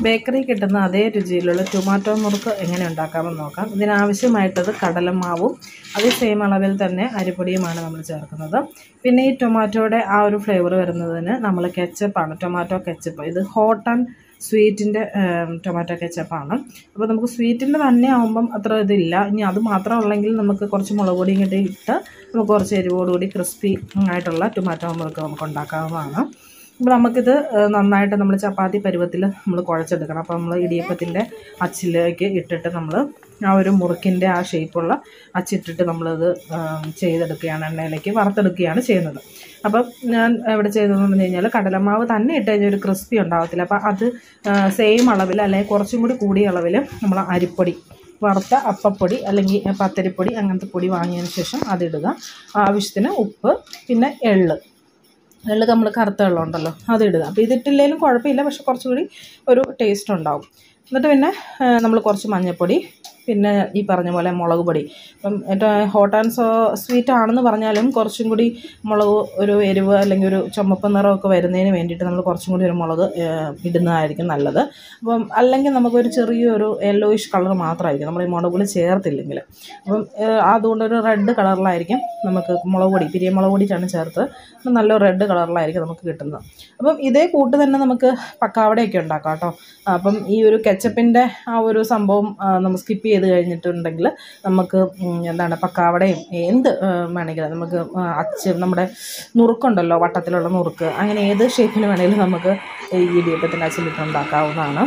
bakery കിട്ടുന്ന അതേ രുചിയിലുള്ള tomato മുറുക്ക് എങ്ങനെ ഉണ്ടാക്കാമെന്ന് നോക്കാം ഇതിനാവശ്യമായിട്ടത് കടലമാവും അതേ സെയിം അളവിൽ തന്നെ അരിപ്പൊടിയുമാണ് നമ്മൾ ചേർക്കുന്നത് പിന്നെ ഈ ടൊമാറ്റോയുടെ ആ ഒരു ഫ്ലേവർ വരുന്നതിന് നമ്മൾ കെച്ചപ്പാണ് ടൊമാറ്റോ കെച്ചപ്പ് ഇത് ഹോട്ട് ആൻഡ് സ്വീറ്റിൻ്റെ ടൊമാറ്റോ കെച്ചപ്പാണ് അപ്പോൾ നമുക്ക് സ്വീറ്റിൻ്റെ തന്നെ ആകുമ്പം അത്ര ഇതില്ല ഇനി അത് മാത്രം ഉള്ളെങ്കിൽ നമുക്ക് കുറച്ച് മുളക് പൊടിയും കൂടി ഇട്ട് നമുക്ക് കുറച്ച് എരിവോടുകൂടി ക്രിസ്പി ആയിട്ടുള്ള ടൊമാറ്റോ മുറുക്ക് നമുക്ക് ഉണ്ടാക്കാവുന്നതാണ് അപ്പോൾ നമുക്കിത് ഏഹ്, നന്നായിട്ട് നമ്മൾ ചപ്പാത്തി പരുവത്തിൽ നമ്മൾ കുഴച്ചെടുക്കണം അപ്പോൾ നമ്മൾ ഇടിയപ്പത്തിൻ്റെ അച്ചിലേക്ക് ഇട്ടിട്ട് നമ്മൾ ആ ഒരു മുറുക്കിൻ്റെ ആ ഷേപ്പുള്ള അച്ചിട്ടിട്ട് നമ്മളത് ഏഹ്, ചെയ്തെടുക്കുകയാണ് എണ്ണയിലേക്ക് വറുത്തെടുക്കുകയാണ് ചെയ്യുന്നത് അപ്പം ഞാൻ ഇവിടെ ചെയ്തതെന്ന് പറഞ്ഞു കഴിഞ്ഞാൽ കടലമാവ് തന്നെ ഇട്ട് കഴിഞ്ഞാൽ ഒരു ക്രിസ്പി ഉണ്ടാകത്തില്ല അപ്പോൾ അത് സെയിം അളവിൽ അല്ലെങ്കിൽ കുറച്ചും കൂടി കൂടിയ അളവിൽ നമ്മൾ അരിപ്പൊടി വറുത്ത അപ്പപ്പൊടി അല്ലെങ്കിൽ പത്തരിപ്പൊടി അങ്ങനത്തെ പൊടി വാങ്ങിയതിന് ശേഷം അതിടുക ആവശ്യത്തിന് ഉപ്പ് പിന്നെ എള്ള് എള്ള് നമ്മൾ കറുത്ത വെള്ളം ഉണ്ടല്ലോ അതിടുക അപ്പോൾ ഇതിട്ടില്ലെങ്കിലും കുഴപ്പമില്ല പക്ഷെ കുറച്ചുകൂടി ഒരു ടേസ്റ്റ് ഉണ്ടാവും എന്നിട്ട് പിന്നെ നമ്മൾ കുറച്ച് മഞ്ഞൾപ്പൊടി പിന്നെ ഈ പറഞ്ഞ പോലെ മുളക് പൊടി ഇപ്പം ഏറ്റവും ഹോട്ട് ആൻഡ് സോ സ്വീറ്റ് ആണെന്ന് പറഞ്ഞാലും കുറച്ചും കൂടി മുളക് ഒരു എരിവ് അല്ലെങ്കിൽ ഒരു ചുമപ്പ് നിറമൊക്കെ വരുന്നതിന് വേണ്ടിയിട്ട് നമ്മൾ കുറച്ചും കൂടി ഒരു മുളക് ഏഹ്, ഇടുന്നതായിരിക്കും നല്ലത് അപ്പം അല്ലെങ്കിൽ നമുക്കൊരു ചെറിയൊരു യെല്ലോയിഷ് കളർ മാത്രമായിരിക്കും നമ്മൾ ഈ മുളക് പൊടി ചേർത്തില്ലെങ്കിൽ അപ്പം ഏഹ്, അതുകൊണ്ടൊരു റെഡ് കളറിലായിരിക്കും നമുക്ക് മുളക് പൊടി പിരിയ മുളക് പൊടിച്ചാണ് ചേർത്ത് അപ്പം നല്ല റെഡ് കളറിലായിരിക്കും നമുക്ക് കിട്ടുന്നത് അപ്പം ഇതേ കൂട്ട് തന്നെ നമുക്ക് പക്കാവടയൊക്കെ ഉണ്ടാക്കാം കേട്ടോ അപ്പം ഈ ഒരു കെച്ചപ്പിൻ്റെ ആ ഒരു സംഭവം ആ, നമ്മൾ സ്കിപ്പ് ചെയ്ത് കഴിഞ്ഞിട്ടുണ്ടെങ്കിൽ നമുക്ക് ഉം, എന്താണ് പക്കാവടയും എന്ത് ആ, വേണമെങ്കിലും നമുക്ക് ആ, അച്ച് നമ്മുടെ നുറുക്കുണ്ടല്ലോ വട്ടത്തിലുള്ള നുറുക്ക് അങ്ങനെ ഏത് ഷേപ്പിൽ വേണമെങ്കിലും നമുക്ക് ഈ ഇടിയപ്പത്തിൻ്റെ അച്ചിലിട്ട് ഉണ്ടാക്കാവുന്നതാണ്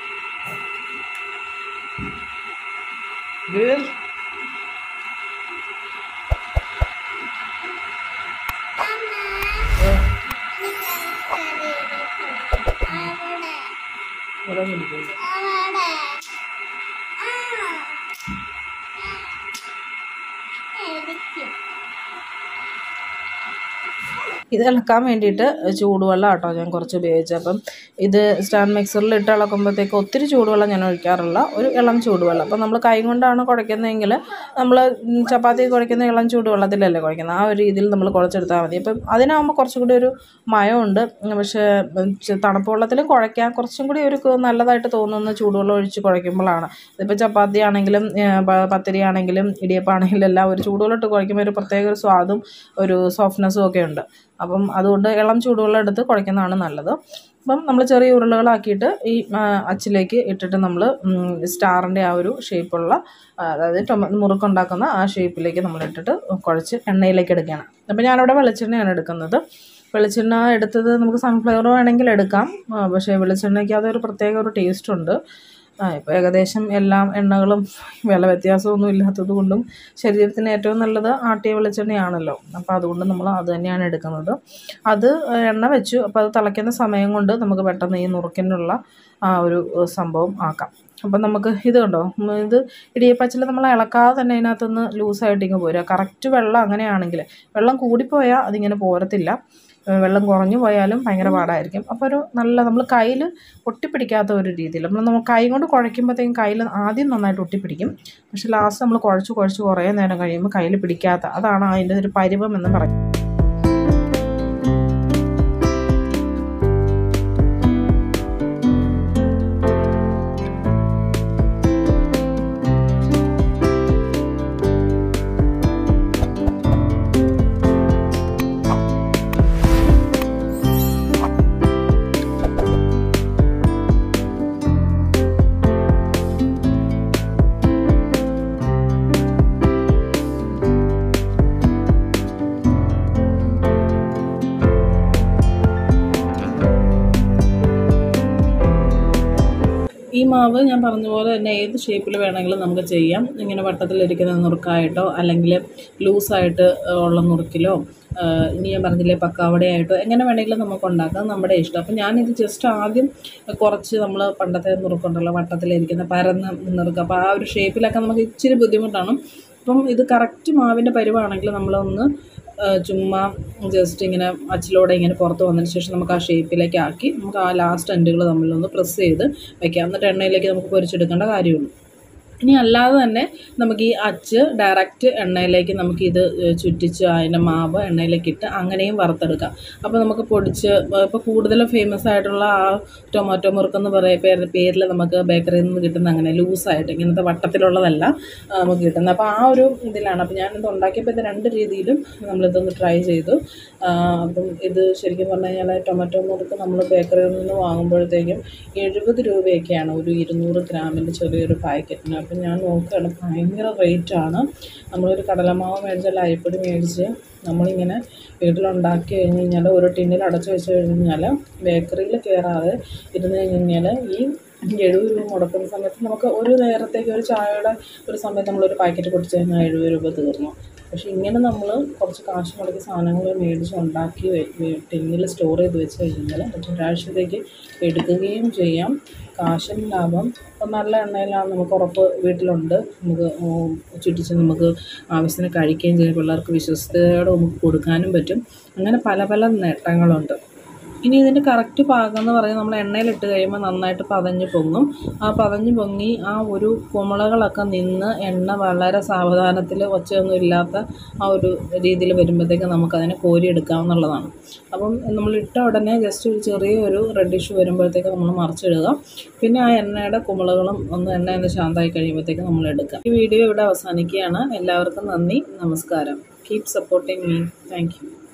ഇത് ഇളക്കാൻ വേണ്ടിയിട്ട് ചൂടുവെള്ളം കേട്ടോ ഞാൻ കുറച്ച് ഉപയോഗിച്ചത് അപ്പം ഇത് സ്റ്റാൻഡ് മിക്സറിൽ ഇട്ട് ഇളക്കുമ്പോഴത്തേക്ക് ഒത്തിരി ചൂടുവെള്ളം ഞാൻ ഒഴിക്കാറില്ല ഒരു ഇളം ചൂടുവെള്ളം അപ്പം നമ്മൾ കൈ കൊണ്ടാണ് കുഴക്കുന്നതെങ്കിൽ നമ്മൾ ചപ്പാത്തി കുഴക്കുന്ന ഇളം ചൂടുവെള്ളത്തിലല്ലേ കുഴക്കുന്നത് ആ ഒരു രീതിയിൽ നമ്മൾ കുഴച്ചെടുത്താൽ മതി അപ്പം അതിനാകുമ്പോൾ കുറച്ചും കൂടി ഒരു മയമുണ്ട് പക്ഷേ ഉം, ചെ- തണുപ്പ് വെള്ളത്തിലും കുഴയ്ക്കാൻ കുറച്ചും കൂടി ഒരു ക- നല്ലതായിട്ട് തോന്നുന്ന ചൂടുവെള്ളം ഒഴിച്ച് കുഴയ്ക്കുമ്പോഴാണ് ഇതിപ്പോൾ ചപ്പാത്തി ആണെങ്കിലും ഏഹ്, പ- പത്തിരി ആണെങ്കിലും ഇടിയപ്പം ആണെങ്കിലും എല്ലാം ഒരു ചൂടുവെള്ളം ഇട്ട് കുഴയ്ക്കുമ്പോൾ ഒരു പ്രത്യേക ഒരു സ്വാദും ഒരു സോഫ്റ്റ്നെസ്സും ഒക്കെ ഉണ്ട് അപ്പം അതുകൊണ്ട് ഇളം ചൂടുവെള്ളം എടുത്ത് കുഴയ്ക്കുന്നതാണ് നല്ലത് അപ്പം നമ്മൾ ചെറിയ ഉരുളകളാക്കിയിട്ട് ഈ ആ, അച്ചിലേക്ക് ഇട്ടിട്ട് നമ്മൾ സ്റ്റാറിൻ്റെ ആ ഒരു ഷേപ്പുള്ള ആ, അതായത് ടൊമ മുറുക്കുണ്ടാക്കുന്ന ആ ഷേപ്പിലേക്ക് നമ്മൾ ഇട്ടിട്ട് കുഴച്ച് എണ്ണയിലേക്ക് എടുക്കുകയാണ് അപ്പോൾ ഞാനിവിടെ വെളിച്ചെണ്ണയാണ് എടുക്കുന്നത് വെളിച്ചെണ്ണ എടുത്തത് നമുക്ക് സൺഫ്ലവർ വേണമെങ്കിൽ എടുക്കാം ആ, പക്ഷേ വെളിച്ചെണ്ണയ്ക്ക് അതൊരു പ്രത്യേക ഒരു ടേസ്റ്റ് ഉണ്ട് ആ ഇപ്പോൾ ഏകദേശം എല്ലാ എണ്ണകളും വില വ്യത്യാസമൊന്നും ഇല്ലാത്തത് കൊണ്ടും ശരീരത്തിന് ഏറ്റവും നല്ലത് ആട്ടിയ വെളിച്ചെണ്ണയാണല്ലോ അപ്പോൾ അതുകൊണ്ട് നമ്മൾ അത് തന്നെയാണ് എടുക്കുന്നത് അത് എണ്ണ വെച്ചു അപ്പോൾ അത് തിളയ്ക്കുന്ന സമയം കൊണ്ട് നമുക്ക് പെട്ടെന്ന് ഈ നുറുക്കിനുള്ള ആ ഒരു ഏഹ്, സംഭവം ആക്കാം അപ്പം നമുക്ക് ഇത് കണ്ടോ ഉം, ഇത് ഇടിയപ്പച്ചിൽ നമ്മൾ ഇളക്കാതെ തന്നെ അതിനകത്തുനിന്ന് ലൂസായിട്ട് ഇങ്ങ് പോരുക കറക്റ്റ് വെള്ളം അങ്ങനെയാണെങ്കിൽ വെള്ളം കൂടിപ്പോയാൽ അതിങ്ങനെ പോരത്തില്ല ഏഹ് വെള്ളം കുറഞ്ഞു പോയാലും ഭയങ്കര പാടായിരിക്കും അപ്പോൾ ഒരു നല്ല നമ്മൾ കയ്യിൽ ഒട്ടിപ്പിടിക്കാത്ത ഒരു രീതിയിൽ നമ്മൾ നമ്മൾ കൈ കൊണ്ട് കുഴയ്ക്കുമ്പോഴത്തേക്കും കയ്യിൽ ആദ്യം നന്നായിട്ട് ഒട്ടിപ്പിടിക്കും പക്ഷെ ലാസ്റ്റ് നമ്മൾ കുഴച്ച് കുഴച്ച് കുറേ നേരം കഴിയുമ്പോൾ കയ്യിൽ പിടിക്കാത്ത അതാണ് അതിൻ്റെ ഒരു പരുവം എന്ന് പറയും ഈ മാവ് ഞാൻ പറഞ്ഞ പോലെ തന്നെ ഏത് ഷേപ്പിൽ വേണമെങ്കിലും നമുക്ക് ചെയ്യാം ഇങ്ങനെ വട്ടത്തിലിരിക്കുന്ന നുറുക്കായിട്ടോ അല്ലെങ്കിൽ ലൂസായിട്ട് ഉള്ള നുറുക്കിലോ ആ, ഇനി ഞാൻ പറഞ്ഞില്ലേ പക്കാവടയായിട്ടോ എങ്ങനെ വേണമെങ്കിലും നമുക്ക് ഉണ്ടാക്കാം നമ്മുടെ ഇഷ്ടം അപ്പം ഞാനിത് ജസ്റ്റ് ആദ്യം കുറച്ച് നമ്മൾ പണ്ടത്തെ നുറുക്കുണ്ടല്ലോ വട്ടത്തിലിരിക്കുന്ന പരന്ന് നുറുക്ക് അപ്പോൾ ആ ഒരു ഷേപ്പിലൊക്കെ നമുക്ക് ഇച്ചിരി ബുദ്ധിമുട്ടാണ് അപ്പം ഇത് കറക്റ്റ് മാവിൻ്റെ പരുവാണെങ്കിൽ നമ്മളൊന്ന് ആ, ചുമ്മാ ജസ്റ്റ് ഇങ്ങനെ അച്ചിലൂടെ ഇങ്ങനെ പുറത്ത് വന്നതിന് ശേഷം നമുക്ക് ആ ഷേപ്പിലേക്ക് ആക്കി നമുക്ക് ആ ലാസ്റ്റ് എൻഡുകൾ തമ്മിലൊന്ന് പ്രസ് ചെയ്ത് വെക്കാം എന്നിട്ട് എണ്ണയിലേക്ക് നമുക്ക് പൊരിച്ചെടുക്കേണ്ട കാര്യമുള്ളൂ ഇനി അല്ലാതെ തന്നെ നമുക്ക് ഈ അച്ച് ഡയറക്റ്റ് എണ്ണയിലേക്ക് നമുക്കിത് ചുറ്റിച്ച് അതിൻ്റെ മാവ് എണ്ണയിലേക്ക് ഇട്ട് അങ്ങനെയും വറുത്തെടുക്കാം അപ്പോൾ നമുക്ക് പൊടിച്ച് ഇപ്പോൾ കൂടുതൽ ഫേമസ് ആയിട്ടുള്ള ആ ടൊമാറ്റോ മുറുക്കെന്ന് പറയ പേര് പേരിൽ നമുക്ക് ബേക്കറിയിൽ നിന്ന് കിട്ടുന്ന അങ്ങനെ ലൂസായിട്ട് ഇങ്ങനത്തെ വട്ടത്തിലുള്ളതല്ല ആ, നമുക്ക് കിട്ടുന്നത് അപ്പോൾ ആ ഒരു ഇതിലാണ് അപ്പോൾ ഞാനിത് ഉണ്ടാക്കിയപ്പോൾ ഇത് രണ്ട് രീതിയിലും നമ്മളിതൊന്ന് ട്രൈ ചെയ്തു ആ, അപ്പം ഇത് ശരിക്കും പറഞ്ഞു കഴിഞ്ഞാൽ ടൊമാറ്റോ മുറുക്ക് നമ്മൾ ബേക്കറിയിൽ നിന്ന് വാങ്ങുമ്പോഴത്തേക്കും എഴുപത് രൂപയൊക്കെയാണ് ഒരു ഇരുന്നൂറ് ഗ്രാമിൻ്റെ ചെറിയൊരു പാക്കറ്റിന് അപ്പം ഞാൻ നോക്കുകയാണ് ഭയങ്കര റേറ്റാണ് നമ്മളൊരു കടലമാവ് മേടിച്ചാൽ അരിപ്പൊടി മേടിച്ച് നമ്മളിങ്ങനെ വീട്ടിലുണ്ടാക്കി കഴിഞ്ഞ് കഴിഞ്ഞാൽ ഒരു ടിന്നിൽ അടച്ചു വെച്ച് കഴിഞ്ഞാൽ ബേക്കറിയിൽ കയറാതെ ഇരുന്ന് കഴിഞ്ഞ് കഴിഞ്ഞാൽ ഈ എഴുപത് രൂപ മുടക്കുന്ന സമയത്ത് നമുക്ക് ഒരു നേരത്തേക്ക് ഒരു ചായയുടെ ഒരു സമയത്ത് നമ്മളൊരു പാക്കറ്റ് കുടിച്ച് കഴിഞ്ഞാൽ എഴുപത് രൂപ തീർന്നു പക്ഷേ ഇങ്ങനെ നമ്മൾ കുറച്ച് കാശ് മുടക്കി സാധനങ്ങൾ മേടിച്ച് ഉണ്ടാക്കി ടിന്നിൽ സ്റ്റോർ ചെയ്ത് വെച്ച് കഴിഞ്ഞാൽ ഒരാഴ്ചത്തേക്ക് എടുക്കുകയും ചെയ്യാം കാശും ലാഭം ഇപ്പം നല്ല എണ്ണയിലാണ് നമുക്ക് ഉറപ്പ് വീട്ടിലുണ്ട് നമുക്ക് ഉം, ചുറ്റിച്ച് നമുക്ക് ആവശ്യത്തിന് കഴിക്കുകയും ചെയ്യും പിള്ളേർക്ക് വിശ്വസ്തയോടെ നമുക്ക് കൊടുക്കാനും പറ്റും അങ്ങനെ പല പല നേട്ടങ്ങളുണ്ട് ഇനി ഇതിൻ്റെ കറക്റ്റ് പാകം എന്ന് പറയുന്നത് നമ്മൾ എണ്ണയിലിട്ട് കഴിയുമ്പോൾ നന്നായിട്ട് പതഞ്ഞ് പൊങ്ങും ആ പതഞ്ഞ് പൊങ്ങി ആ ഒരു കുമളകളൊക്കെ നിന്ന് എണ്ണ വളരെ സാവധാനത്തിൽ ഒച്ചയൊന്നും ഇല്ലാത്ത ആ ഒരു രീതിയിൽ വരുമ്പോഴത്തേക്ക് നമുക്കതിനെ കോരിയെടുക്കാവുന്നതാണ് അപ്പം നമ്മൾ ഇട്ട ഉടനെ ജസ്റ്റ് ഒരു ചെറിയൊരു റെഡിഷ് വരുമ്പോഴത്തേക്ക് നമ്മൾ മറിച്ചിടുക പിന്നെ ആ എണ്ണയുടെ കുമളകളും ഒന്ന് എണ്ണ ഒന്ന് ശാന്തമായി കഴിയുമ്പോഴത്തേക്ക് നമ്മൾ എടുക്കുക ഈ വീഡിയോ ഇവിടെ അവസാനിക്കുകയാണ് എല്ലാവർക്കും നന്ദി നമസ്കാരം keep supporting me thank U